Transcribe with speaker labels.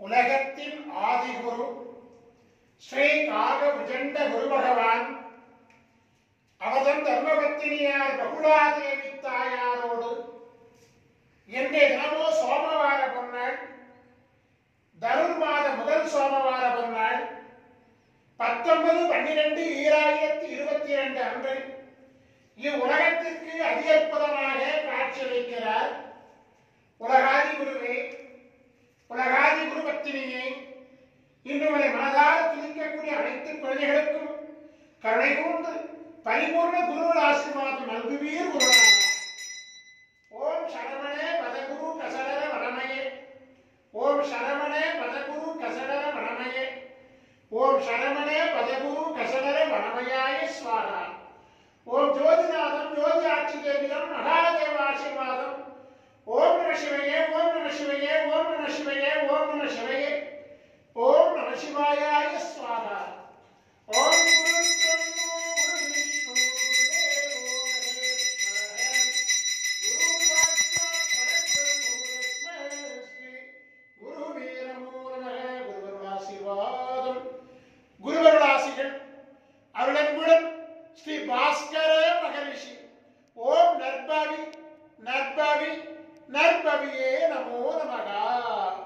Speaker 1: உலகத்தின் ஆதிகுரு ஸ்ரீ காக விஜண்ட குரு பகவான் அவதன் தர்மபத்தினியார் பகுலாதேவி தாயாரோடு இன்றைய தினமோ சோமவார பொன்னாள் தருண் மாத முதல் சோமவார பொன்னாள் பத்தொன்பது பன்னிரண்டு ஈராயிரத்தி இருபத்தி இரண்டு அன்று இவ்வுலகத்திற்கு அதிகற்புதமாக காட்சியளிக்கிறார் உலகாதி குருவே உலகாதி குருபத்தினியே இன்று உங்களை மனதார துதிக்கக்கூடிய அனைத்து குழந்தைகளுக்கும் கருணை கூர்ந்து பரிபூர்ண குருவில் ஆசீர்வாதம் நல்குவீர் குருநாதா ஓம் சரவணே பதகுரு கசடர வடமயே ஓம் சரவணே பதகுரு கசடர வடமயே ஓம் சரவணே பதகுரு கசடர வடமயாய ஸ்வாகா ஓம் ஜோதிநாதம் ஜோதி ஆட்சி தேவிதம் மகாதேவ ஆசீர்வாதம் ஓம் நம சிவையே ஓம் நம சிவையே ஓம் நம சிவையே ஓம் நம சிவையே ஓம் நம சிவாயாய ஸ்வாகா ஓம் குரு பிரம்மோ குரு விஷ்ணு குருதேவோ மகேஸ்வரः குரு சாட்சாத் பரபிரம்மோ தஸ்மை குரு வீரமூலமக குருவருளாசீர்வாதம் குருவருளாசிகள் அருளன்புடன் ஸ்ரீ பாஸ்கர மகரிஷி ஓம் நற்பவி நற்பவி நற்பவியே நமோ நமகா